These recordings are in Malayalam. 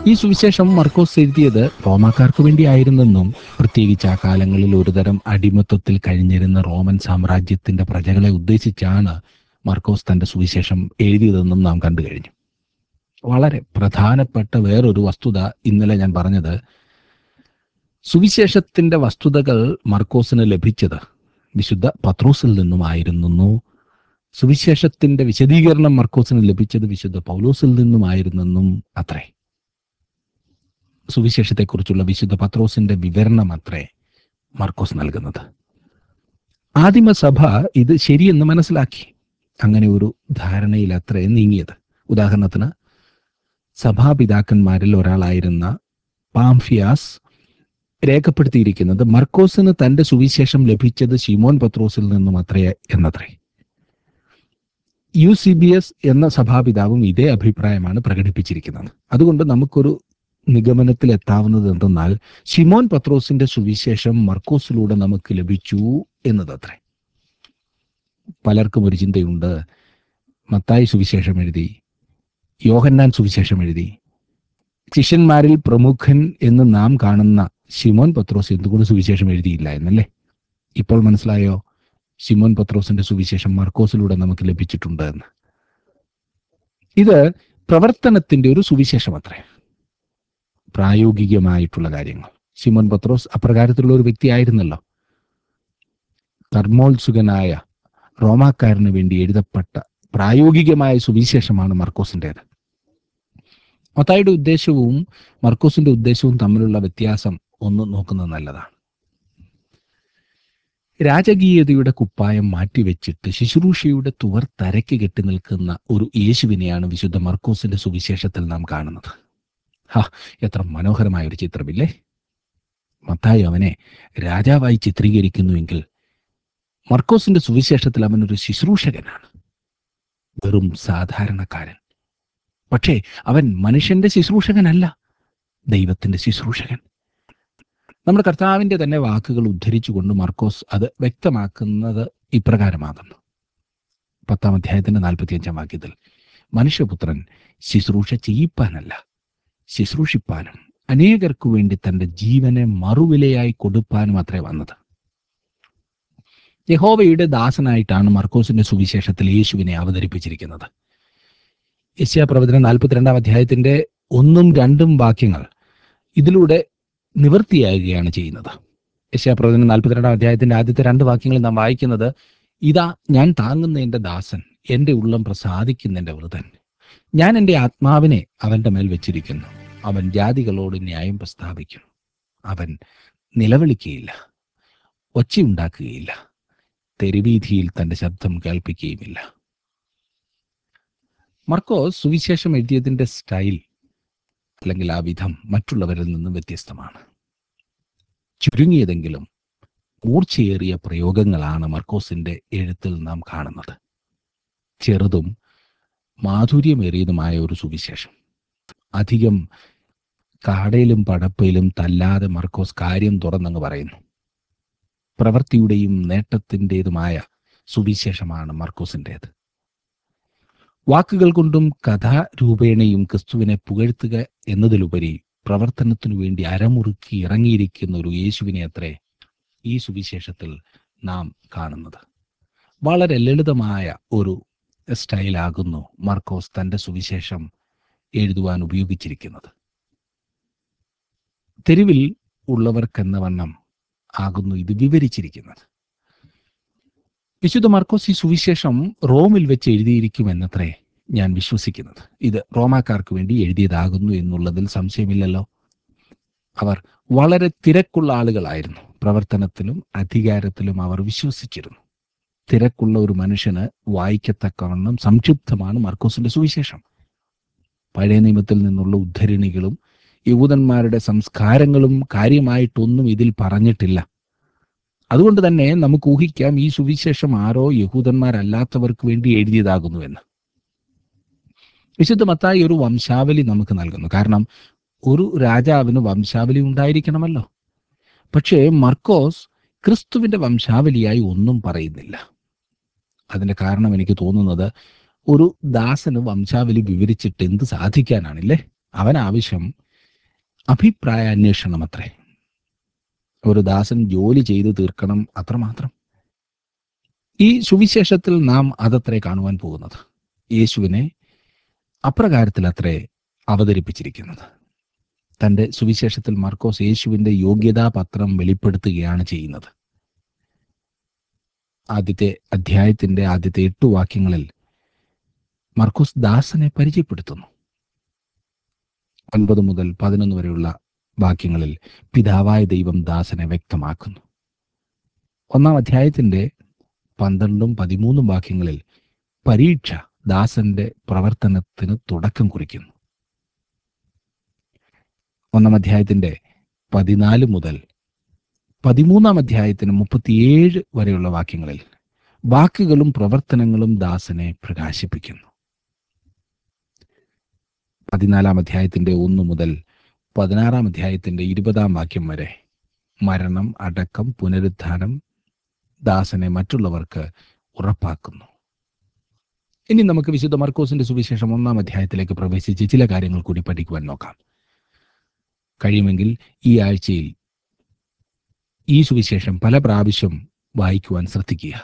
ഈ സുവിശേഷം മർക്കോസ് എഴുതിയത് റോമാക്കാർക്ക് വേണ്ടിയായിരുന്നെന്നും പ്രത്യേകിച്ച് ആ കാലങ്ങളിൽ ഒരുതരം അടിമത്വത്തിൽ കഴിഞ്ഞിരുന്ന റോമൻ സാമ്രാജ്യത്തിന്റെ പ്രജകളെ ഉദ്ദേശിച്ചാണ് മർക്കോസ് തന്റെ സുവിശേഷം എഴുതിയതെന്നും നാം കണ്ടു കഴിഞ്ഞു വളരെ പ്രധാനപ്പെട്ട വേറൊരു വസ്തുത ഇന്നലെ ഞാൻ പറഞ്ഞത് സുവിശേഷത്തിന്റെ വസ്തുതകൾ മർക്കോസിന് ലഭിച്ചത് വിശുദ്ധ പത്രോസിൽ നിന്നുമായിരുന്നു സുവിശേഷത്തിന്റെ വിശദീകരണം മർക്കോസിന് ലഭിച്ചത് വിശുദ്ധ പൗലോസിൽ നിന്നുമായിരുന്നെന്നും അത്രേ സുവിശേഷത്തെക്കുറിച്ചുള്ള വിശുദ്ധ പത്രോസിന്റെ വിവരണം അത്രേ മർക്കോസ് നൽകുന്നത് ആദിമസഭ ഇത് ശരിയെന്ന് മനസ്സിലാക്കി അങ്ങനെ ഒരു ധാരണയിൽ അത്രേ നീങ്ങിയത് ഉദാഹരണത്തിന് സഭാപിതാക്കന്മാരിൽ ഒരാളായിരുന്ന പാംഫിയാസ് രേഖപ്പെടുത്തിയിരിക്കുന്നത് മർക്കോസിന് തന്റെ സുവിശേഷം ലഭിച്ചത് ഷിമോൻ പത്രോസിൽ നിന്നും അത്രേ എന്നത്രേ യു സി ബി എസ് എന്ന സഭാപിതാവും ഇതേ അഭിപ്രായമാണ് പ്രകടിപ്പിച്ചിരിക്കുന്നത് അതുകൊണ്ട് നമുക്കൊരു നിഗമനത്തിൽ എത്താവുന്നത് എന്തെന്നാൽ ഷിമോൻ പത്രോസിന്റെ സുവിശേഷം മർക്കോസിലൂടെ നമുക്ക് ലഭിച്ചു എന്നതത്രേ പലർക്കും ഒരു ചിന്തയുണ്ട് മത്തായി സുവിശേഷം എഴുതി യോഹന്നാൻ സുവിശേഷം എഴുതി ശിഷ്യന്മാരിൽ പ്രമുഖൻ എന്ന് നാം കാണുന്ന ഷിമോൻ പത്രോസ് എന്തുകൊണ്ട് സുവിശേഷം എഴുതിയില്ല എന്നല്ലേ ഇപ്പോൾ മനസ്സിലായോ ഷിമോൻ പത്രോസിന്റെ സുവിശേഷം മർക്കോസിലൂടെ നമുക്ക് ലഭിച്ചിട്ടുണ്ട് എന്ന് ഇത് പ്രവർത്തനത്തിന്റെ ഒരു സുവിശേഷം അത്രേ പ്രായോഗികമായിട്ടുള്ള കാര്യങ്ങൾ ഷിമോൻ പത്രോസ് അപ്രകാരത്തിലുള്ള ഒരു വ്യക്തിയായിരുന്നല്ലോ കർമ്മോത്സുകനായ റോമാക്കാരന് വേണ്ടി എഴുതപ്പെട്ട പ്രായോഗികമായ സുവിശേഷമാണ് മർക്കോസിൻ്റെത് മത്തായിയുടെ ഉദ്ദേശവും മർക്കോസിന്റെ ഉദ്ദേശവും തമ്മിലുള്ള വ്യത്യാസം ഒന്ന് നോക്കുന്നത് നല്ലതാണ് രാജകീയതയുടെ കുപ്പായം മാറ്റിവെച്ചിട്ട് ശുശ്രൂഷയുടെ തുവർ തരയ്ക്ക് കെട്ടി നിൽക്കുന്ന ഒരു യേശുവിനെയാണ് വിശുദ്ധ മർക്കോസിന്റെ സുവിശേഷത്തിൽ നാം കാണുന്നത് ഹാ എത്ര മനോഹരമായ ഒരു ചിത്രമില്ലേ മത്തായി അവനെ രാജാവായി ചിത്രീകരിക്കുന്നുവെങ്കിൽ മർക്കോസിന്റെ സുവിശേഷത്തിൽ അവൻ ഒരു ശുശ്രൂഷകനാണ് വെറും സാധാരണക്കാരൻ പക്ഷേ അവൻ മനുഷ്യന്റെ ശുശ്രൂഷകനല്ല ദൈവത്തിന്റെ ശുശ്രൂഷകൻ നമ്മുടെ കർത്താവിന്റെ തന്നെ വാക്കുകൾ ഉദ്ധരിച്ചുകൊണ്ട് മർക്കോസ് അത് വ്യക്തമാക്കുന്നത് ഇപ്രകാരമാകുന്നു പത്താം അധ്യായത്തിന്റെ നാൽപ്പത്തിയഞ്ചാം വാക്യത്തിൽ മനുഷ്യപുത്രൻ ശുശ്രൂഷ ചെയ്യിപ്പാനല്ല ശുശ്രൂഷിപ്പാനും അനേകർക്കു വേണ്ടി തന്റെ ജീവനെ മറുവിലയായി കൊടുപ്പാനും അത്രേ വന്നത് യഹോവയുടെ ദാസനായിട്ടാണ് മർക്കോസിന്റെ സുവിശേഷത്തിൽ യേശുവിനെ അവതരിപ്പിച്ചിരിക്കുന്നത് യശ്യാ പ്രവചനം നാൽപ്പത്തിരണ്ടാം അധ്യായത്തിന്റെ ഒന്നും രണ്ടും വാക്യങ്ങൾ ഇതിലൂടെ നിവൃത്തിയാകുകയാണ് ചെയ്യുന്നത് യശ്യാ പ്രവചനം നാൽപ്പത്തിരണ്ടാം അധ്യായത്തിന്റെ ആദ്യത്തെ രണ്ട് വാക്യങ്ങളിൽ നാം വായിക്കുന്നത് ഇതാ ഞാൻ താങ്ങുന്ന എന്റെ ദാസൻ എന്റെ ഉള്ളം പ്രസാദിക്കുന്ന എന്റെ വൃതൻ ഞാൻ എന്റെ ആത്മാവിനെ അവന്റെ മേൽ വെച്ചിരിക്കുന്നു അവൻ ജാതികളോട് ന്യായം പ്രസ്താവിക്കും അവൻ നിലവിളിക്കുകയില്ല ഒച്ചയുണ്ടാക്കുകയില്ല തെരുവീതിയിൽ തന്റെ ശബ്ദം കേൾപ്പിക്കുകയുമില്ല മർക്കോസ് സുവിശേഷം എഴുതിയതിന്റെ സ്റ്റൈൽ അല്ലെങ്കിൽ ആ വിധം മറ്റുള്ളവരിൽ നിന്നും വ്യത്യസ്തമാണ് ചുരുങ്ങിയതെങ്കിലും മൂർച്ചയേറിയ പ്രയോഗങ്ങളാണ് മർക്കോസിന്റെ എഴുത്തിൽ നാം കാണുന്നത് ചെറുതും മാധുര്യമേറിയതുമായ ഒരു സുവിശേഷം അധികം കാടയിലും പടപ്പയിലും തല്ലാതെ മർക്കോസ് കാര്യം തുറന്നങ്ങ് പറയുന്നു പ്രവൃത്തിയുടെയും നേട്ടത്തിൻ്റെതുമായ സുവിശേഷമാണ് മർക്കോസിൻ്റേത് വാക്കുകൾ കൊണ്ടും കഥാരൂപേണയും ക്രിസ്തുവിനെ പുകഴ്ത്തുക എന്നതിലുപരി പ്രവർത്തനത്തിനു വേണ്ടി അരമുറുക്കി ഇറങ്ങിയിരിക്കുന്ന ഒരു യേശുവിനെ അത്രേ ഈ സുവിശേഷത്തിൽ നാം കാണുന്നത് വളരെ ലളിതമായ ഒരു സ്റ്റൈലാകുന്നു മർക്കോസ് തന്റെ സുവിശേഷം എഴുതുവാൻ ഉപയോഗിച്ചിരിക്കുന്നത് തെരുവിൽ ഉള്ളവർക്കെന്ന വണ്ണം ആകുന്നു ഇത് വിവരിച്ചിരിക്കുന്നത് വിശുദ്ധ മാർക്കോസ് ഈ സുവിശേഷം റോമിൽ വെച്ച് എഴുതിയിരിക്കുമെന്നത്രേ ഞാൻ വിശ്വസിക്കുന്നത് ഇത് റോമാക്കാർക്ക് വേണ്ടി എഴുതിയതാകുന്നു എന്നുള്ളതിൽ സംശയമില്ലല്ലോ അവർ വളരെ തിരക്കുള്ള ആളുകളായിരുന്നു പ്രവർത്തനത്തിലും അധികാരത്തിലും അവർ വിശ്വസിച്ചിരുന്നു തിരക്കുള്ള ഒരു മനുഷ്യന് വായിക്കത്തക്കവണ്ണം സംക്ഷിപ്തമാണ് മർക്കോസിന്റെ സുവിശേഷം പഴയ നിയമത്തിൽ നിന്നുള്ള ഉദ്ധരണികളും യഹൂദന്മാരുടെ സംസ്കാരങ്ങളും കാര്യമായിട്ടൊന്നും ഇതിൽ പറഞ്ഞിട്ടില്ല അതുകൊണ്ട് തന്നെ നമുക്ക് ഊഹിക്കാം ഈ സുവിശേഷം ആരോ യഹൂദന്മാരല്ലാത്തവർക്ക് വേണ്ടി എഴുതിയതാകുന്നുവെന്ന് വിശുദ്ധ മത്തായി ഒരു വംശാവലി നമുക്ക് നൽകുന്നു കാരണം ഒരു രാജാവിന് വംശാവലി ഉണ്ടായിരിക്കണമല്ലോ പക്ഷേ മർക്കോസ് ക്രിസ്തുവിന്റെ വംശാവലിയായി ഒന്നും പറയുന്നില്ല അതിന്റെ കാരണം എനിക്ക് തോന്നുന്നത് ഒരു ദാസന് വംശാവലി വിവരിച്ചിട്ട് എന്ത് സാധിക്കാനാണില്ലേ അവൻ ആവശ്യം അഭിപ്രായ അന്വേഷണം അത്രേ ഒരു ദാസൻ ജോലി ചെയ്തു തീർക്കണം അത്രമാത്രം ഈ സുവിശേഷത്തിൽ നാം അതത്രേ കാണുവാൻ പോകുന്നത് യേശുവിനെ അപ്രകാരത്തിൽ അത്രേ അവതരിപ്പിച്ചിരിക്കുന്നത് തന്റെ സുവിശേഷത്തിൽ മാർക്കോസ് യേശുവിന്റെ യോഗ്യതാ പത്രം വെളിപ്പെടുത്തുകയാണ് ചെയ്യുന്നത് ആദ്യത്തെ അധ്യായത്തിന്റെ ആദ്യത്തെ എട്ടു വാക്യങ്ങളിൽ മർക്കോസ് ദാസനെ പരിചയപ്പെടുത്തുന്നു ഒൻപത് മുതൽ പതിനൊന്ന് വരെയുള്ള വാക്യങ്ങളിൽ പിതാവായ ദൈവം ദാസനെ വ്യക്തമാക്കുന്നു ഒന്നാം അധ്യായത്തിന്റെ പന്ത്രണ്ടും പതിമൂന്നും വാക്യങ്ങളിൽ പരീക്ഷ ദാസന്റെ പ്രവർത്തനത്തിന് തുടക്കം കുറിക്കുന്നു ഒന്നാം അധ്യായത്തിന്റെ പതിനാല് മുതൽ പതിമൂന്നാം അധ്യായത്തിന് മുപ്പത്തിയേഴ് വരെയുള്ള വാക്യങ്ങളിൽ വാക്കുകളും പ്രവർത്തനങ്ങളും ദാസനെ പ്രകാശിപ്പിക്കുന്നു പതിനാലാം അധ്യായത്തിന്റെ ഒന്ന് മുതൽ പതിനാറാം അധ്യായത്തിന്റെ ഇരുപതാം വാക്യം വരെ മരണം അടക്കം പുനരുത്ഥാനം ദാസനെ മറ്റുള്ളവർക്ക് ഉറപ്പാക്കുന്നു ഇനി നമുക്ക് വിശുദ്ധ മർക്കോസിന്റെ സുവിശേഷം ഒന്നാം അധ്യായത്തിലേക്ക് പ്രവേശിച്ച് ചില കാര്യങ്ങൾ കൂടി പഠിക്കുവാൻ നോക്കാം കഴിയുമെങ്കിൽ ഈ ആഴ്ചയിൽ ഈ സുവിശേഷം പല പ്രാവശ്യം വായിക്കുവാൻ ശ്രദ്ധിക്കുക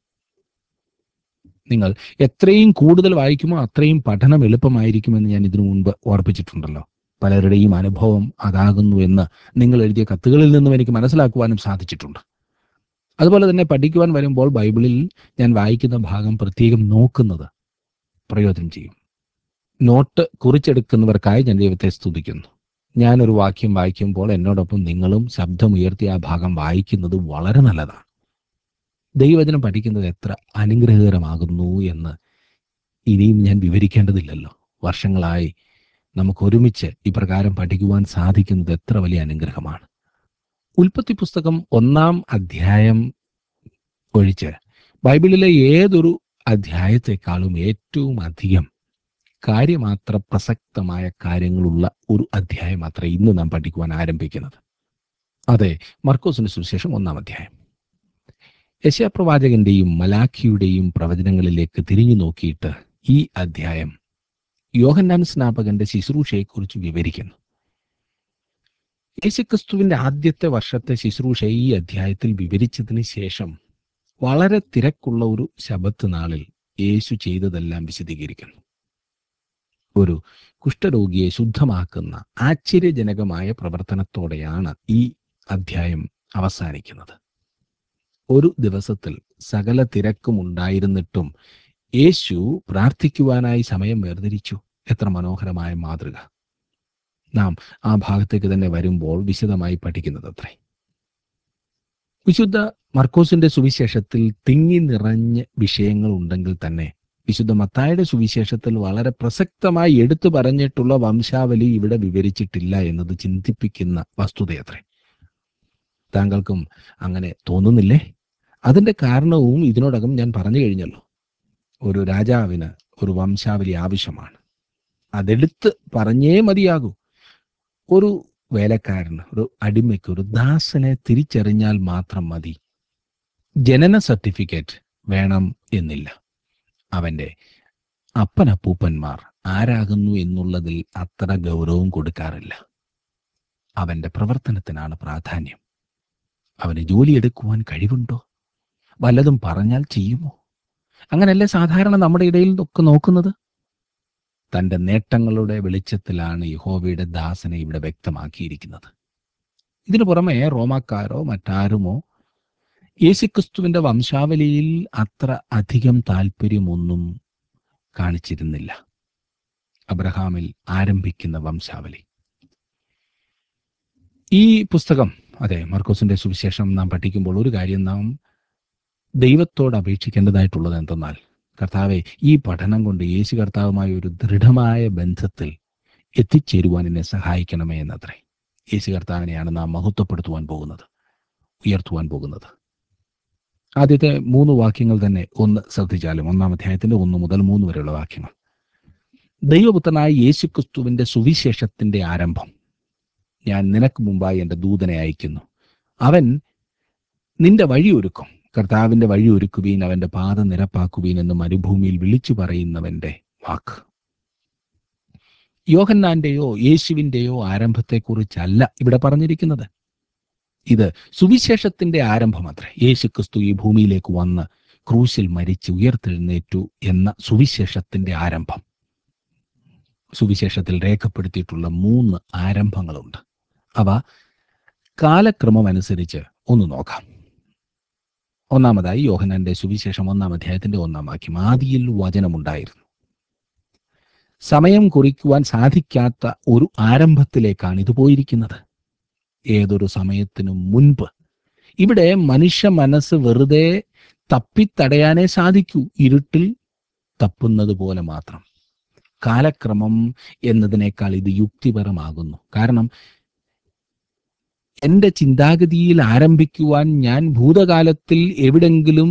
നിങ്ങൾ എത്രയും കൂടുതൽ വായിക്കുമോ അത്രയും പഠനം എളുപ്പമായിരിക്കുമെന്ന് ഞാൻ ഇതിനു മുൻപ് ഓർപ്പിച്ചിട്ടുണ്ടല്ലോ പലരുടെയും അനുഭവം അതാകുന്നു എന്ന് നിങ്ങൾ എഴുതിയ കത്തുകളിൽ നിന്നും എനിക്ക് മനസ്സിലാക്കുവാനും സാധിച്ചിട്ടുണ്ട് അതുപോലെ തന്നെ പഠിക്കുവാൻ വരുമ്പോൾ ബൈബിളിൽ ഞാൻ വായിക്കുന്ന ഭാഗം പ്രത്യേകം നോക്കുന്നത് പ്രയോജനം ചെയ്യും നോട്ട് കുറിച്ചെടുക്കുന്നവർക്കായി ഞാൻ ദൈവത്തെ സ്തുതിക്കുന്നു ഞാനൊരു വാക്യം വായിക്കുമ്പോൾ എന്നോടൊപ്പം നിങ്ങളും ശബ്ദമുയർത്തി ആ ഭാഗം വായിക്കുന്നത് വളരെ നല്ലതാണ് ദൈവവചനം പഠിക്കുന്നത് എത്ര അനുഗ്രഹകരമാകുന്നു എന്ന് ഇനിയും ഞാൻ വിവരിക്കേണ്ടതില്ലല്ലോ വർഷങ്ങളായി നമുക്ക് ഒരുമിച്ച് ഇപ്രകാരം പഠിക്കുവാൻ സാധിക്കുന്നത് എത്ര വലിയ അനുഗ്രഹമാണ് ഉൽപ്പത്തി പുസ്തകം ഒന്നാം അധ്യായം ഒഴിച്ച് ബൈബിളിലെ ഏതൊരു അധ്യായത്തെക്കാളും ഏറ്റവും അധികം കാര്യമാത്ര പ്രസക്തമായ കാര്യങ്ങളുള്ള ഒരു അധ്യായം മാത്രമേ ഇന്ന് നാം പഠിക്കുവാൻ ആരംഭിക്കുന്നത് അതെ മർക്കോസിന് സുവിശേഷം ഒന്നാം അധ്യായം യശാപ്രവാചകന്റെയും മലാഖിയുടെയും പ്രവചനങ്ങളിലേക്ക് തിരിഞ്ഞു നോക്കിയിട്ട് ഈ അധ്യായം യോഹന്നാൻ സ്നാപകന്റെ ശുശ്രൂഷയെക്കുറിച്ച് വിവരിക്കുന്നു യേശുക്രിസ്തുവിന്റെ ആദ്യത്തെ വർഷത്തെ ശുശ്രൂഷ ഈ അധ്യായത്തിൽ വിവരിച്ചതിന് ശേഷം വളരെ തിരക്കുള്ള ഒരു ശബത്ത് നാളിൽ യേശു ചെയ്തതെല്ലാം വിശദീകരിക്കുന്നു ഒരു കുഷ്ഠരോഗിയെ ശുദ്ധമാക്കുന്ന ആശ്ചര്യജനകമായ പ്രവർത്തനത്തോടെയാണ് ഈ അധ്യായം അവസാനിക്കുന്നത് ഒരു ദിവസത്തിൽ സകല തിരക്കും ഉണ്ടായിരുന്നിട്ടും യേശു പ്രാർത്ഥിക്കുവാനായി സമയം വേർതിരിച്ചു എത്ര മനോഹരമായ മാതൃക നാം ആ ഭാഗത്തേക്ക് തന്നെ വരുമ്പോൾ വിശദമായി പഠിക്കുന്നത് അത്രേ വിശുദ്ധ മർക്കോസിന്റെ സുവിശേഷത്തിൽ തിങ്ങി നിറഞ്ഞ വിഷയങ്ങൾ ഉണ്ടെങ്കിൽ തന്നെ വിശുദ്ധ മത്തായുടെ സുവിശേഷത്തിൽ വളരെ പ്രസക്തമായി എടുത്തു പറഞ്ഞിട്ടുള്ള വംശാവലി ഇവിടെ വിവരിച്ചിട്ടില്ല എന്നത് ചിന്തിപ്പിക്കുന്ന വസ്തുതയത്രേ താങ്കൾക്കും അങ്ങനെ തോന്നുന്നില്ലേ അതിന്റെ കാരണവും ഇതിനോടകം ഞാൻ പറഞ്ഞു കഴിഞ്ഞല്ലോ ഒരു രാജാവിന് ഒരു വംശാവലി ആവശ്യമാണ് അതെടുത്ത് പറഞ്ഞേ മതിയാകൂ ഒരു വേലക്കാരന് ഒരു അടിമയ്ക്ക് ഒരു ദാസനെ തിരിച്ചറിഞ്ഞാൽ മാത്രം മതി ജനന സർട്ടിഫിക്കറ്റ് വേണം എന്നില്ല അവന്റെ അപ്പനപ്പൂപ്പന്മാർ ആരാകുന്നു എന്നുള്ളതിൽ അത്ര ഗൗരവം കൊടുക്കാറില്ല അവന്റെ പ്രവർത്തനത്തിനാണ് പ്രാധാന്യം അവന് ജോലിയെടുക്കുവാൻ കഴിവുണ്ടോ വല്ലതും പറഞ്ഞാൽ ചെയ്യുമോ അങ്ങനെയല്ലേ സാധാരണ നമ്മുടെ ഇടയിൽ ഒക്കെ നോക്കുന്നത് തന്റെ നേട്ടങ്ങളുടെ വെളിച്ചത്തിലാണ് യഹോവയുടെ ദാസനെ ഇവിടെ വ്യക്തമാക്കിയിരിക്കുന്നത് ഇതിനു പുറമെ റോമാക്കാരോ മറ്റാരുമോ യേശുക്രിസ്തുവിന്റെ വംശാവലിയിൽ അത്ര അധികം താല്പര്യമൊന്നും കാണിച്ചിരുന്നില്ല അബ്രഹാമിൽ ആരംഭിക്കുന്ന വംശാവലി ഈ പുസ്തകം അതെ മർക്കോസിന്റെ സുവിശേഷം നാം പഠിക്കുമ്പോൾ ഒരു കാര്യം നാം ദൈവത്തോട് അപേക്ഷിക്കേണ്ടതായിട്ടുള്ളത് എന്തെന്നാൽ കർത്താവെ ഈ പഠനം കൊണ്ട് യേശു കർത്താവുമായ ഒരു ദൃഢമായ ബന്ധത്തിൽ എത്തിച്ചേരുവാൻ എന്നെ സഹായിക്കണമേ എന്നത്രേ യേശു കർത്താവിനെയാണ് നാം മഹത്വപ്പെടുത്തുവാൻ പോകുന്നത് ഉയർത്തുവാൻ പോകുന്നത് ആദ്യത്തെ മൂന്ന് വാക്യങ്ങൾ തന്നെ ഒന്ന് ശ്രദ്ധിച്ചാലും ഒന്നാം അധ്യായത്തിന്റെ ഒന്ന് മുതൽ മൂന്ന് വരെയുള്ള വാക്യങ്ങൾ ദൈവപുത്രനായ യേശുക്രിസ്തുവിന്റെ സുവിശേഷത്തിന്റെ ആരംഭം ഞാൻ നിനക്ക് മുമ്പായി എൻ്റെ ദൂതനെ അയക്കുന്നു അവൻ നിന്റെ വഴി ഒരുക്കും കർത്താവിന്റെ വഴി ഒരുക്കുവീൻ അവന്റെ പാത നിരപ്പാക്കുവീൻ എന്ന് മരുഭൂമിയിൽ വിളിച്ചു പറയുന്നവന്റെ വാക്ക് യോഹന്നാന്റെയോ യേശുവിന്റെയോ ആരംഭത്തെക്കുറിച്ചല്ല ഇവിടെ പറഞ്ഞിരിക്കുന്നത് ഇത് സുവിശേഷത്തിന്റെ ആരംഭമത്രേ യേശു ക്രിസ്തു ഈ ഭൂമിയിലേക്ക് വന്ന് ക്രൂശിൽ മരിച്ച് ഉയർത്തെഴുന്നേറ്റു എന്ന സുവിശേഷത്തിന്റെ ആരംഭം സുവിശേഷത്തിൽ രേഖപ്പെടുത്തിയിട്ടുള്ള മൂന്ന് ആരംഭങ്ങളുണ്ട് അവ കാലക്രമം അനുസരിച്ച് ഒന്ന് നോക്കാം ഒന്നാമതായി യോഹനാന്റെ സുവിശേഷം ഒന്നാം അധ്യായത്തിന്റെ ഒന്നാം വാക്യം ആദിയിൽ വചനമുണ്ടായിരുന്നു സമയം കുറിക്കുവാൻ സാധിക്കാത്ത ഒരു ആരംഭത്തിലേക്കാണ് ഇത് പോയിരിക്കുന്നത് ഏതൊരു സമയത്തിനു മുൻപ് ഇവിടെ മനുഷ്യ മനസ്സ് വെറുതെ തപ്പിത്തടയാനേ സാധിക്കൂ ഇരുട്ടിൽ തപ്പുന്നത് പോലെ മാത്രം കാലക്രമം എന്നതിനേക്കാൾ ഇത് യുക്തിപരമാകുന്നു കാരണം എന്റെ ചിന്താഗതിയിൽ ആരംഭിക്കുവാൻ ഞാൻ ഭൂതകാലത്തിൽ എവിടെങ്കിലും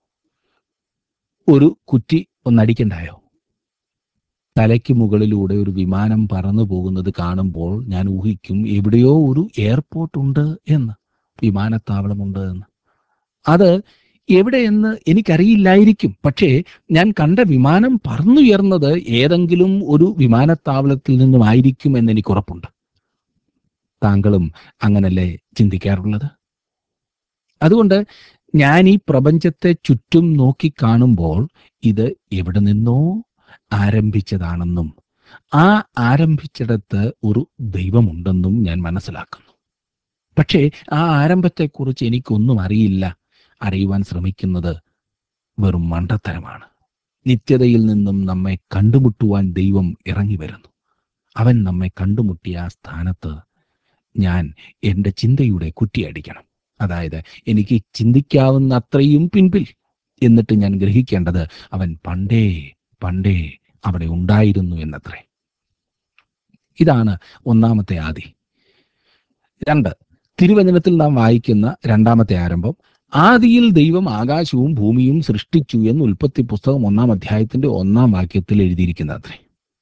ഒരു കുറ്റി ഒന്നടിക്കണ്ടായോ തലയ്ക്ക് മുകളിലൂടെ ഒരു വിമാനം പറന്നു പോകുന്നത് കാണുമ്പോൾ ഞാൻ ഊഹിക്കും എവിടെയോ ഒരു എയർപോർട്ട് ഉണ്ട് എന്ന് വിമാനത്താവളമുണ്ട് എന്ന് അത് എവിടെയെന്ന് എനിക്കറിയില്ലായിരിക്കും പക്ഷേ ഞാൻ കണ്ട വിമാനം പറന്നുയർന്നത് ഏതെങ്കിലും ഒരു വിമാനത്താവളത്തിൽ നിന്നുമായിരിക്കും എന്ന് എനിക്ക് ഉറപ്പുണ്ട് താങ്കളും അങ്ങനല്ലേ ചിന്തിക്കാറുള്ളത് അതുകൊണ്ട് ഞാൻ ഈ പ്രപഞ്ചത്തെ ചുറ്റും നോക്കി കാണുമ്പോൾ ഇത് എവിടെ നിന്നോ ആരംഭിച്ചതാണെന്നും ആ ആരംഭിച്ചിടത്ത് ഒരു ദൈവമുണ്ടെന്നും ഞാൻ മനസ്സിലാക്കുന്നു പക്ഷേ ആ ആരംഭത്തെക്കുറിച്ച് എനിക്കൊന്നും അറിയില്ല അറിയുവാൻ ശ്രമിക്കുന്നത് വെറും മണ്ടത്തരമാണ് നിത്യതയിൽ നിന്നും നമ്മെ കണ്ടുമുട്ടുവാൻ ദൈവം ഇറങ്ങി വരുന്നു അവൻ നമ്മെ കണ്ടുമുട്ടിയ ആ സ്ഥാനത്ത് ഞാൻ എൻ്റെ ചിന്തയുടെ കുറ്റിയടിക്കണം അതായത് എനിക്ക് ചിന്തിക്കാവുന്ന അത്രയും പിൻപിൽ എന്നിട്ട് ഞാൻ ഗ്രഹിക്കേണ്ടത് അവൻ പണ്ടേ പണ്ടേ അവിടെ ഉണ്ടായിരുന്നു എന്നത്രേ ഇതാണ് ഒന്നാമത്തെ ആദി രണ്ട് തിരുവചനത്തിൽ നാം വായിക്കുന്ന രണ്ടാമത്തെ ആരംഭം ആദിയിൽ ദൈവം ആകാശവും ഭൂമിയും സൃഷ്ടിച്ചു എന്ന് ഉൽപ്പത്തി പുസ്തകം ഒന്നാം അധ്യായത്തിന്റെ ഒന്നാം വാക്യത്തിൽ എഴുതിയിരിക്കുന്നത്രേ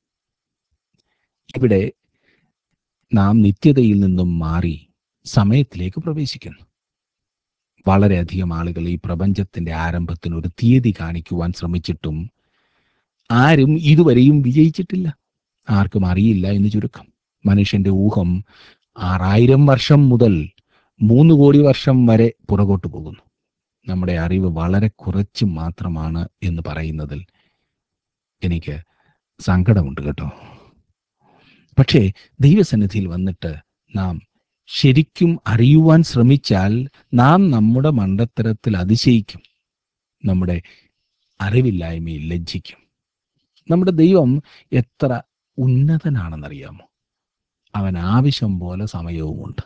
ഇവിടെ നാം നിത്യതയിൽ നിന്നും മാറി സമയത്തിലേക്ക് പ്രവേശിക്കുന്നു വളരെയധികം ആളുകൾ ഈ പ്രപഞ്ചത്തിന്റെ ആരംഭത്തിന് ഒരു തീയതി കാണിക്കുവാൻ ശ്രമിച്ചിട്ടും ആരും ഇതുവരെയും വിജയിച്ചിട്ടില്ല ആർക്കും അറിയില്ല എന്ന് ചുരുക്കം മനുഷ്യന്റെ ഊഹം ആറായിരം വർഷം മുതൽ മൂന്ന് കോടി വർഷം വരെ പുറകോട്ട് പോകുന്നു നമ്മുടെ അറിവ് വളരെ കുറച്ച് മാത്രമാണ് എന്ന് പറയുന്നതിൽ എനിക്ക് സങ്കടമുണ്ട് കേട്ടോ പക്ഷേ ദൈവസന്നിധിയിൽ വന്നിട്ട് നാം ശരിക്കും അറിയുവാൻ ശ്രമിച്ചാൽ നാം നമ്മുടെ മണ്ടത്തരത്തിൽ അതിശയിക്കും നമ്മുടെ അറിവില്ലായ്മയിൽ ലജ്ജിക്കും നമ്മുടെ ദൈവം എത്ര ഉന്നതനാണെന്നറിയാമോ അവൻ ആവശ്യം പോലെ സമയവുമുണ്ട്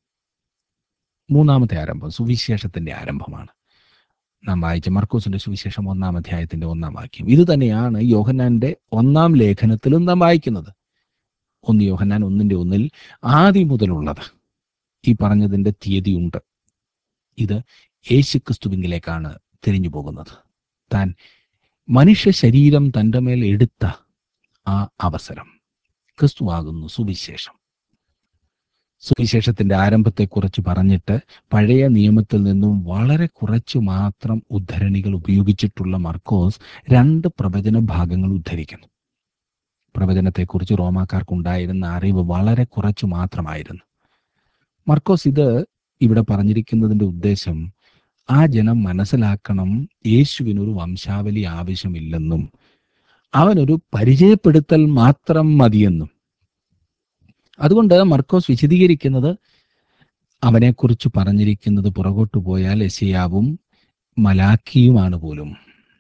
മൂന്നാമത്തെ ആരംഭം സുവിശേഷത്തിന്റെ ആരംഭമാണ് നാം വായിച്ച മർക്കോസിന്റെ സുവിശേഷം ഒന്നാം അധ്യായത്തിന്റെ ഒന്നാം വാക്യം ഇത് തന്നെയാണ് യോഹന്നാന്റെ ഒന്നാം ലേഖനത്തിലും നാം വായിക്കുന്നത് ഒന്ന് യോഹന്നാൻ ഒന്നിന്റെ ഒന്നിൽ ആദ്യം മുതലുള്ളത് ഈ പറഞ്ഞതിന്റെ തീയതിയുണ്ട് ഇത് യേശുക്രിസ്തുവിങ്കിലേക്കാണ് തിരിഞ്ഞു പോകുന്നത് താൻ മനുഷ്യ ശരീരം തൻ്റെ മേൽ എടുത്ത ആ അവസരം ക്രിസ്തുവാകുന്നു സുവിശേഷം സുവിശേഷത്തിന്റെ ആരംഭത്തെക്കുറിച്ച് പറഞ്ഞിട്ട് പഴയ നിയമത്തിൽ നിന്നും വളരെ കുറച്ചു മാത്രം ഉദ്ധരണികൾ ഉപയോഗിച്ചിട്ടുള്ള മർക്കോസ് രണ്ട് പ്രവചന ഭാഗങ്ങൾ ഉദ്ധരിക്കുന്നു പ്രവചനത്തെക്കുറിച്ച് റോമാക്കാർക്കുണ്ടായിരുന്ന അറിവ് വളരെ കുറച്ചു മാത്രമായിരുന്നു മർക്കോസ് ഇത് ഇവിടെ പറഞ്ഞിരിക്കുന്നതിന്റെ ഉദ്ദേശം ആ ജനം മനസ്സിലാക്കണം യേശുവിനൊരു വംശാവലി ആവശ്യമില്ലെന്നും അവനൊരു പരിചയപ്പെടുത്തൽ മാത്രം മതിയെന്നും അതുകൊണ്ട് മർക്കോസ് വിശദീകരിക്കുന്നത് അവനെക്കുറിച്ച് പറഞ്ഞിരിക്കുന്നത് പുറകോട്ട് പോയാൽ എസിയാവും മലാക്കിയുമാണ് പോലും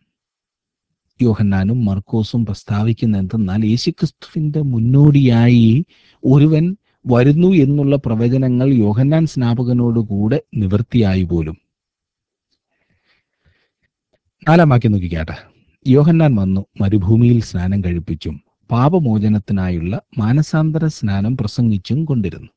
യോഹന്നാനും മർക്കോസും പ്രസ്താവിക്കുന്ന എന്തെന്നാൽ യേശുക്രിസ്തുവിന്റെ മുന്നോടിയായി ഒരുവൻ വരുന്നു എന്നുള്ള പ്രവചനങ്ങൾ യോഹന്നാൻ സ്നാപകനോടുകൂടെ നിവൃത്തിയായി പോലും നാലാം വാക്യം നോക്കിക്കാട്ടെ യോഹന്നാൻ വന്നു മരുഭൂമിയിൽ സ്നാനം കഴിപ്പിച്ചും പാപമോചനത്തിനായുള്ള മാനസാന്തര സ്നാനം പ്രസംഗിച്ചും കൊണ്ടിരുന്നു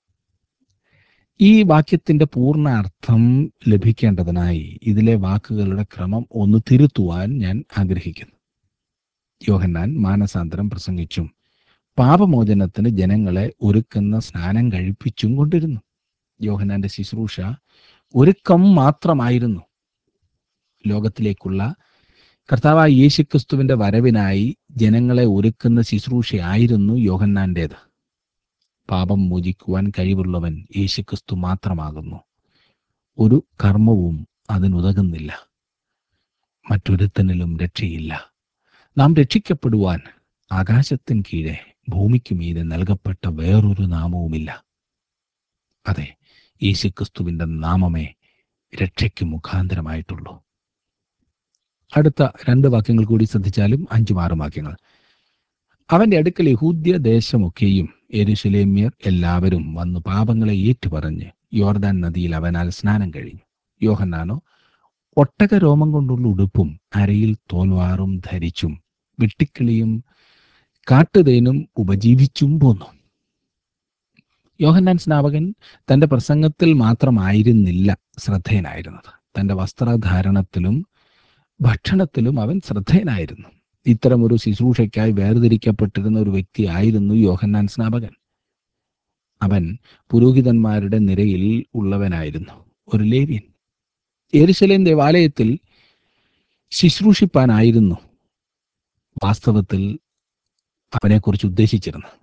ഈ വാക്യത്തിന്റെ പൂർണ്ണ അർത്ഥം ലഭിക്കേണ്ടതിനായി ഇതിലെ വാക്കുകളുടെ ക്രമം ഒന്ന് തിരുത്തുവാൻ ഞാൻ ആഗ്രഹിക്കുന്നു യോഹന്നാൻ മാനസാന്തരം പ്രസംഗിച്ചും പാപമോചനത്തിന് ജനങ്ങളെ ഒരുക്കുന്ന സ്നാനം കഴിപ്പിച്ചും കൊണ്ടിരുന്നു യോഹന്നാന്റെ ശുശ്രൂഷ ഒരുക്കം മാത്രമായിരുന്നു ലോകത്തിലേക്കുള്ള കർത്താവായ യേശുക്രിസ്തുവിന്റെ വരവിനായി ജനങ്ങളെ ഒരുക്കുന്ന ശുശ്രൂഷയായിരുന്നു യോഹന്നാന്റേത് പാപം മോചിക്കുവാൻ കഴിവുള്ളവൻ യേശുക്രിസ്തു മാത്രമാകുന്നു ഒരു കർമ്മവും അതിനുതകുന്നില്ല മറ്റൊരുത്തനിലും രക്ഷയില്ല നാം രക്ഷിക്കപ്പെടുവാൻ ആകാശത്തിന് കീഴെ ഭൂമിക്ക് മീതെ നൽകപ്പെട്ട വേറൊരു നാമവുമില്ല അതെ യേശുക്രിസ്തുവിന്റെ നാമമേ രക്ഷയ്ക്ക് മുഖാന്തരമായിട്ടുള്ളൂ അടുത്ത രണ്ട് വാക്യങ്ങൾ കൂടി ശ്രദ്ധിച്ചാലും അഞ്ചും ആറും വാക്യങ്ങൾ അവന്റെ അടുക്കൽ യഹൂദ്യ ദേശമൊക്കെയും എരുശലേമ്യർ എല്ലാവരും വന്നു പാപങ്ങളെ ഏറ്റുപറഞ്ഞ് യോർദാൻ നദിയിൽ അവനാൽ സ്നാനം കഴിഞ്ഞു യോഹന്നാനോ ഒട്ടക രോമം കൊണ്ടുള്ള ഉടുപ്പും അരയിൽ തോൽവാറും ധരിച്ചും വെട്ടിക്കിളിയും കാട്ടുതേനും ഉപജീവിച്ചും പോന്നു യോഹന്നാൻ സ്നാപകൻ തന്റെ പ്രസംഗത്തിൽ മാത്രമായിരുന്നില്ല ശ്രദ്ധേയനായിരുന്നത് തന്റെ വസ്ത്രധാരണത്തിലും ഭക്ഷണത്തിലും അവൻ ശ്രദ്ധേയനായിരുന്നു ഇത്തരമൊരു ശുശ്രൂഷയ്ക്കായി വേർതിരിക്കപ്പെട്ടിരുന്ന ഒരു വ്യക്തിയായിരുന്നു യോഹന്നാൻ സ്നാപകൻ അവൻ പുരോഹിതന്മാരുടെ നിരയിൽ ഉള്ളവനായിരുന്നു ഒരു ലേവ്യൻ എരുശലേം ദേവാലയത്തിൽ ശുശ്രൂഷിപ്പാനായിരുന്നു വാസ്തവത്തിൽ അവനെക്കുറിച്ച് ഉദ്ദേശിച്ചിരുന്നത്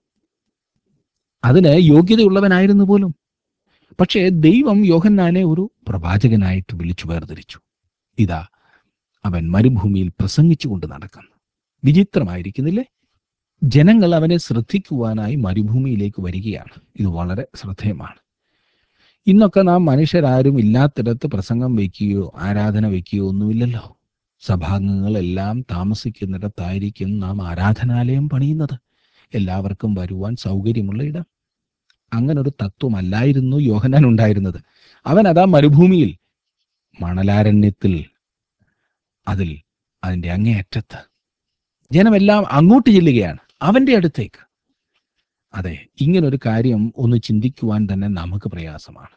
അതിന് യോഗ്യതയുള്ളവനായിരുന്നു പോലും പക്ഷേ ദൈവം യോഹന്നാനെ ഒരു പ്രവാചകനായിട്ട് വിളിച്ചു വേർതിരിച്ചു ഇതാ അവൻ മരുഭൂമിയിൽ പ്രസംഗിച്ചുകൊണ്ട് നടക്കുന്നു വിചിത്രമായിരിക്കുന്നില്ലേ ജനങ്ങൾ അവനെ ശ്രദ്ധിക്കുവാനായി മരുഭൂമിയിലേക്ക് വരികയാണ് ഇത് വളരെ ശ്രദ്ധേയമാണ് ഇന്നൊക്കെ നാം മനുഷ്യരാരും ഇല്ലാത്തിടത്ത് പ്രസംഗം വയ്ക്കുകയോ ആരാധന വയ്ക്കുകയോ ഒന്നുമില്ലല്ലോ സഭാംഗങ്ങളെല്ലാം താമസിക്കുന്നിടത്തായിരിക്കും നാം ആരാധനാലയം പണിയുന്നത് എല്ലാവർക്കും വരുവാൻ സൗകര്യമുള്ള ഇടം അങ്ങനൊരു തത്വമല്ലായിരുന്നു യോഹനാൻ ഉണ്ടായിരുന്നത് അവൻ അതാ മരുഭൂമിയിൽ മണലാരണ്യത്തിൽ അതിൽ അതിൻ്റെ അങ്ങേയറ്റത്ത് ജനമെല്ലാം അങ്ങോട്ട് ചെല്ലുകയാണ് അവന്റെ അടുത്തേക്ക് അതെ ഇങ്ങനൊരു കാര്യം ഒന്ന് ചിന്തിക്കുവാൻ തന്നെ നമുക്ക് പ്രയാസമാണ്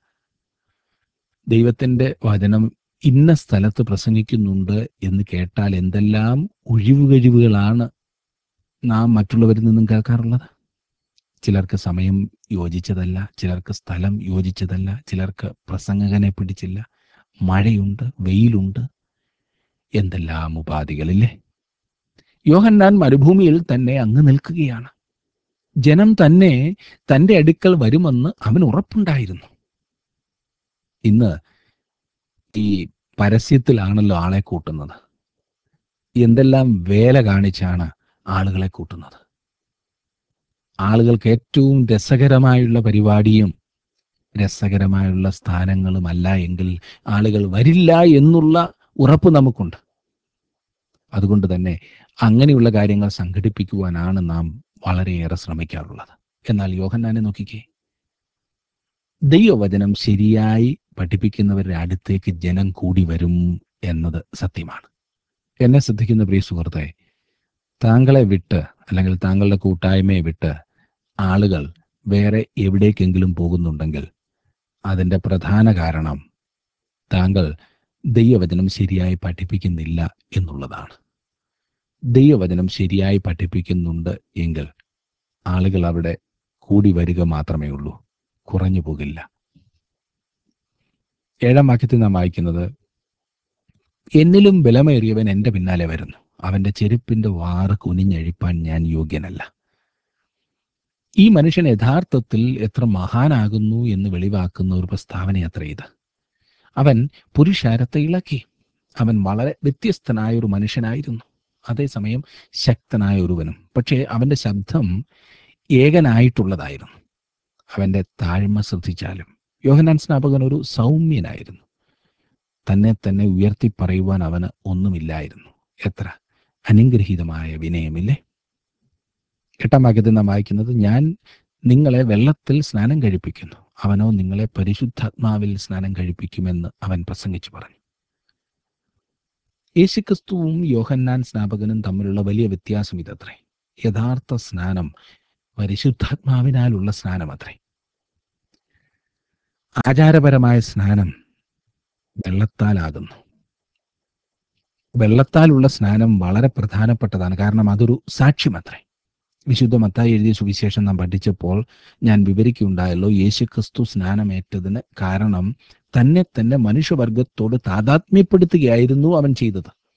ദൈവത്തിന്റെ വചനം ഇന്ന സ്ഥലത്ത് പ്രസംഗിക്കുന്നുണ്ട് എന്ന് കേട്ടാൽ എന്തെല്ലാം ഒഴിവുകഴിവുകളാണ് നാം മറ്റുള്ളവരിൽ നിന്നും കേൾക്കാറുള്ളത് ചിലർക്ക് സമയം യോജിച്ചതല്ല ചിലർക്ക് സ്ഥലം യോജിച്ചതല്ല ചിലർക്ക് പ്രസംഗകനെ പിടിച്ചില്ല മഴയുണ്ട് വെയിലുണ്ട് എന്തെല്ലാം ഉപാധികളില്ലേ യോഹന്നാൻ മരുഭൂമിയിൽ തന്നെ അങ്ങ് നിൽക്കുകയാണ് ജനം തന്നെ തന്റെ അടുക്കൽ വരുമെന്ന് അവന് ഉറപ്പുണ്ടായിരുന്നു ഇന്ന് ഈ പരസ്യത്തിലാണല്ലോ ആളെ കൂട്ടുന്നത് എന്തെല്ലാം വേല കാണിച്ചാണ് ആളുകളെ കൂട്ടുന്നത് ആളുകൾക്ക് ഏറ്റവും രസകരമായുള്ള പരിപാടിയും രസകരമായുള്ള സ്ഥാനങ്ങളുമല്ല എങ്കിൽ ആളുകൾ വരില്ല എന്നുള്ള ഉറപ്പ് നമുക്കുണ്ട് അതുകൊണ്ട് തന്നെ അങ്ങനെയുള്ള കാര്യങ്ങൾ സംഘടിപ്പിക്കുവാനാണ് നാം വളരെയേറെ ശ്രമിക്കാറുള്ളത് എന്നാൽ യോഹന്നാനെ നോക്കിക്കേ ദൈവവചനം ശരിയായി പഠിപ്പിക്കുന്നവരുടെ അടുത്തേക്ക് ജനം കൂടി വരും എന്നത് സത്യമാണ് എന്നെ ശ്രദ്ധിക്കുന്ന പ്രിയ സുഹൃത്തെ താങ്കളെ വിട്ട് അല്ലെങ്കിൽ താങ്കളുടെ കൂട്ടായ്മയെ വിട്ട് ആളുകൾ വേറെ എവിടേക്കെങ്കിലും പോകുന്നുണ്ടെങ്കിൽ അതിൻ്റെ പ്രധാന കാരണം താങ്കൾ ദൈവവചനം ശരിയായി പഠിപ്പിക്കുന്നില്ല എന്നുള്ളതാണ് ദൈവവചനം ശരിയായി പഠിപ്പിക്കുന്നുണ്ട് എങ്കിൽ ആളുകൾ അവിടെ കൂടി വരിക മാത്രമേ ഉള്ളൂ കുറഞ്ഞു പോകില്ല ഏഴാം വാക്യത്തിൽ നാം വായിക്കുന്നത് എന്നിലും ബലമേറിയവൻ എൻ്റെ പിന്നാലെ വരുന്നു അവന്റെ ചെരുപ്പിന്റെ വാറ് കുനിഞ്ഞഴിപ്പാൻ ഞാൻ യോഗ്യനല്ല ഈ മനുഷ്യൻ യഥാർത്ഥത്തിൽ എത്ര മഹാനാകുന്നു എന്ന് വെളിവാക്കുന്ന ഒരു പ്രസ്താവന അത്ര ഇത് അവൻ പുരുഷാരത്തെ ഇളക്കി അവൻ വളരെ വ്യത്യസ്തനായ ഒരു മനുഷ്യനായിരുന്നു അതേസമയം ശക്തനായ ഒരുവനും പക്ഷേ അവന്റെ ശബ്ദം ഏകനായിട്ടുള്ളതായിരുന്നു അവന്റെ താഴ്മ ശ്രദ്ധിച്ചാലും യോഹനാൻ സ്നാപകൻ ഒരു സൗമ്യനായിരുന്നു തന്നെ തന്നെ ഉയർത്തി പറയുവാൻ അവന് ഒന്നുമില്ലായിരുന്നു എത്ര അനുഗ്രഹീതമായ വിനയമില്ലേ എട്ടാം വാക്യത്തിൽ നാം വായിക്കുന്നത് ഞാൻ നിങ്ങളെ വെള്ളത്തിൽ സ്നാനം കഴിപ്പിക്കുന്നു അവനോ നിങ്ങളെ പരിശുദ്ധാത്മാവിൽ സ്നാനം കഴിപ്പിക്കുമെന്ന് അവൻ പ്രസംഗിച്ചു പറഞ്ഞു യേശുക്രിസ്തുവും യോഹന്നാൻ സ്നാപകനും തമ്മിലുള്ള വലിയ വ്യത്യാസം ഇതത്രേ യഥാർത്ഥ സ്നാനം പരിശുദ്ധാത്മാവിനാലുള്ള സ്നാനം അത്രേ ആചാരപരമായ സ്നാനം വെള്ളത്താലാകുന്നു വെള്ളത്താലുള്ള സ്നാനം വളരെ പ്രധാനപ്പെട്ടതാണ് കാരണം അതൊരു സാക്ഷ്യമത്രേ വിശുദ്ധ മത്തായി എഴുതിയ സുവിശേഷം നാം പഠിച്ചപ്പോൾ ഞാൻ വിവരിക്കുകയുണ്ടായല്ലോ യേശുക്രിസ്തു സ്നാനമേറ്റതിന് കാരണം തന്നെ തന്നെ മനുഷ്യവർഗത്തോട് താതാത്മ്യപ്പെടുത്തുകയായിരുന്നു അവൻ ചെയ്തത്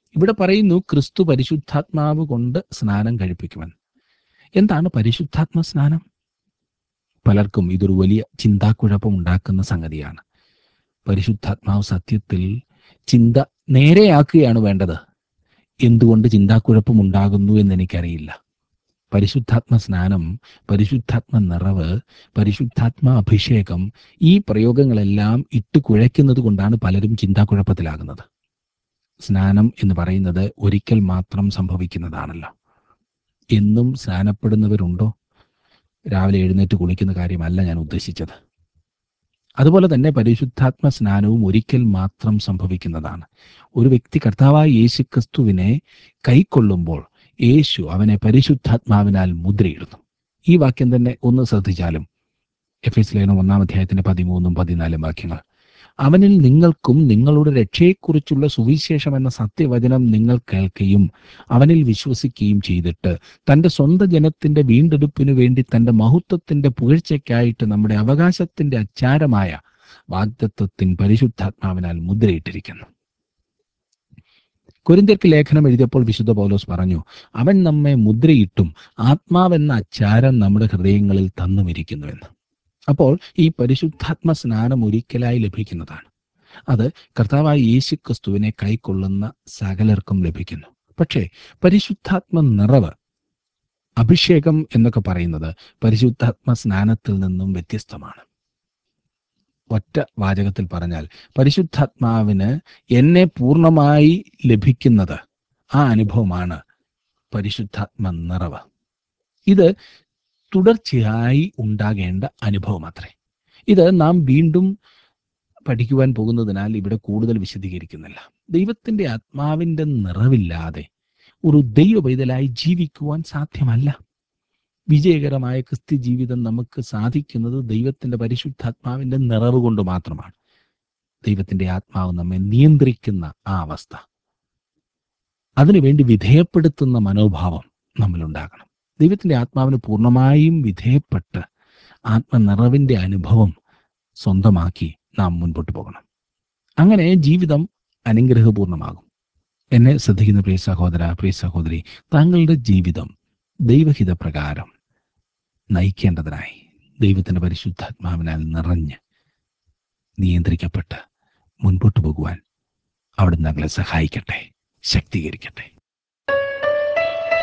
ഇവിടെ പറയുന്നു ക്രിസ്തു പരിശുദ്ധാത്മാവ് കൊണ്ട് സ്നാനം കഴിപ്പിക്കുമെന്ന് എന്താണ് പരിശുദ്ധാത്മ സ്നാനം പലർക്കും ഇതൊരു വലിയ ചിന്താക്കുഴപ്പം ഉണ്ടാക്കുന്ന സംഗതിയാണ് പരിശുദ്ധാത്മാവ് സത്യത്തിൽ ചിന്ത നേരെയാക്കുകയാണ് വേണ്ടത് എന്തുകൊണ്ട് ചിന്താക്കുഴപ്പം ഉണ്ടാകുന്നു എന്ന് എനിക്കറിയില്ല പരിശുദ്ധാത്മ സ്നാനം പരിശുദ്ധാത്മ നിറവ് പരിശുദ്ധാത്മ അഭിഷേകം ഈ പ്രയോഗങ്ങളെല്ലാം ഇട്ട് കുഴയ്ക്കുന്നത് കൊണ്ടാണ് പലരും ചിന്താക്കുഴപ്പത്തിലാകുന്നത് സ്നാനം എന്ന് പറയുന്നത് ഒരിക്കൽ മാത്രം സംഭവിക്കുന്നതാണല്ലോ എന്നും സ്നാനപ്പെടുന്നവരുണ്ടോ രാവിലെ എഴുന്നേറ്റ് കുളിക്കുന്ന കാര്യമല്ല ഞാൻ ഉദ്ദേശിച്ചത് അതുപോലെ തന്നെ പരിശുദ്ധാത്മ സ്നാനവും ഒരിക്കൽ മാത്രം സംഭവിക്കുന്നതാണ് ഒരു വ്യക്തി കർത്താവായ യേശു ക്രിസ്തുവിനെ കൈക്കൊള്ളുമ്പോൾ യേശു അവനെ പരിശുദ്ധാത്മാവിനാൽ മുദ്രയിടുന്നു ഈ വാക്യം തന്നെ ഒന്ന് ശ്രദ്ധിച്ചാലും എഫ് എസ് ലേനം ഒന്നാം അധ്യായത്തിന്റെ പതിമൂന്നും പതിനാലും വാക്യങ്ങൾ അവനിൽ നിങ്ങൾക്കും നിങ്ങളുടെ രക്ഷയെക്കുറിച്ചുള്ള സുവിശേഷം എന്ന സത്യവചനം നിങ്ങൾ കേൾക്കുകയും അവനിൽ വിശ്വസിക്കുകയും ചെയ്തിട്ട് തന്റെ സ്വന്തം ജനത്തിന്റെ വീണ്ടെടുപ്പിനു വേണ്ടി തന്റെ മഹത്വത്തിന്റെ പുകഴ്ചയ്ക്കായിട്ട് നമ്മുടെ അവകാശത്തിന്റെ അച്ചാരമായ വാഗ്ദത്വത്തിൻ പരിശുദ്ധാത്മാവിനാൽ മുദ്രയിട്ടിരിക്കുന്നു കുരിന്തിയർക്ക് ലേഖനം എഴുതിയപ്പോൾ വിശുദ്ധ പൗലോസ് പറഞ്ഞു അവൻ നമ്മെ മുദ്രയിട്ടും ആത്മാവെന്ന അച്ചാരം നമ്മുടെ ഹൃദയങ്ങളിൽ തന്നുമിരിക്കുന്നുവെന്ന് അപ്പോൾ ഈ പരിശുദ്ധാത്മ സ്നാനം ഒരിക്കലായി ലഭിക്കുന്നതാണ് അത് കർത്താവായ യേശു ക്രിസ്തുവിനെ കൈക്കൊള്ളുന്ന സകലർക്കും ലഭിക്കുന്നു പക്ഷേ പരിശുദ്ധാത്മ നിറവ് അഭിഷേകം എന്നൊക്കെ പറയുന്നത് പരിശുദ്ധാത്മ സ്നാനത്തിൽ നിന്നും വ്യത്യസ്തമാണ് ഒറ്റ വാചകത്തിൽ പറഞ്ഞാൽ പരിശുദ്ധാത്മാവിന് എന്നെ പൂർണ്ണമായി ലഭിക്കുന്നത് ആ അനുഭവമാണ് പരിശുദ്ധാത്മ നിറവ് ഇത് തുടർച്ചയായി ഉണ്ടാകേണ്ട അനുഭവം അത്രേ ഇത് നാം വീണ്ടും പഠിക്കുവാൻ പോകുന്നതിനാൽ ഇവിടെ കൂടുതൽ വിശദീകരിക്കുന്നില്ല ദൈവത്തിന്റെ ആത്മാവിന്റെ നിറവില്ലാതെ ഒരു ദൈവ പൈതലായി ജീവിക്കുവാൻ സാധ്യമല്ല വിജയകരമായ ക്രിസ്ത്യ ജീവിതം നമുക്ക് സാധിക്കുന്നത് ദൈവത്തിന്റെ പരിശുദ്ധാത്മാവിന്റെ നിറവ് കൊണ്ട് മാത്രമാണ് ദൈവത്തിന്റെ ആത്മാവ് നമ്മെ നിയന്ത്രിക്കുന്ന ആ അവസ്ഥ അതിനുവേണ്ടി വിധേയപ്പെടുത്തുന്ന മനോഭാവം നമ്മളുണ്ടാകണം ദൈവത്തിന്റെ ആത്മാവിന് പൂർണ്ണമായും വിധേയപ്പെട്ട് ആത്മനിറവിന്റെ അനുഭവം സ്വന്തമാക്കി നാം മുൻപോട്ട് പോകണം അങ്ങനെ ജീവിതം അനുഗ്രഹപൂർണമാകും എന്നെ ശ്രദ്ധിക്കുന്ന പ്രിയ സഹോദര പ്രിയ സഹോദരി താങ്കളുടെ ജീവിതം ദൈവഹിത പ്രകാരം നയിക്കേണ്ടതിനായി ദൈവത്തിന്റെ പരിശുദ്ധാത്മാവിനാൽ നിറഞ്ഞ് നിയന്ത്രിക്കപ്പെട്ട് മുൻപോട്ട് പോകുവാൻ അവിടുന്ന് ഞങ്ങളെ സഹായിക്കട്ടെ ശക്തീകരിക്കട്ടെ